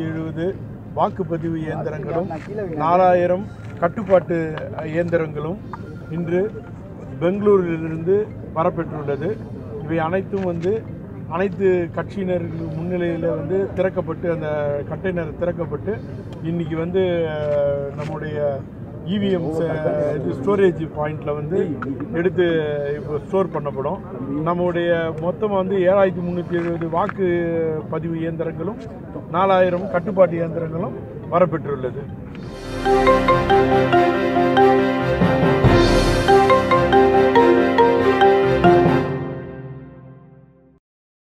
எழுபது வாக்குப்பதிவு இயந்திரங்களும் நாலாயிரம் கட்டுப்பாட்டு இயந்திரங்களும் இன்று பெங்களூரிலிருந்து வரப்பெற்றுள்ளது இவை அனைத்தும் வந்து அனைத்து கட்சியினர்கள் முன்னிலையில் வந்து திறக்கப்பட்டு அந்த கண்டெய்னர் திறக்கப்பட்டு இன்னைக்கு வந்து அஹ், நம்முடைய இவிஎம் இது ஸ்டோரேஜ் பாயிண்டில் வந்து எடுத்து இப்போ ஸ்டோர் பண்ணப்படும் நம்முடைய மொத்தமாக வந்து ஏழாயிரத்தி முந்நூற்றி எழுபது வாக்கு பதிவு இயந்திரங்களும் நாலாயிரம் கட்டுப்பாட்டு இயந்திரங்களும் வரப்பெற்றுள்ளது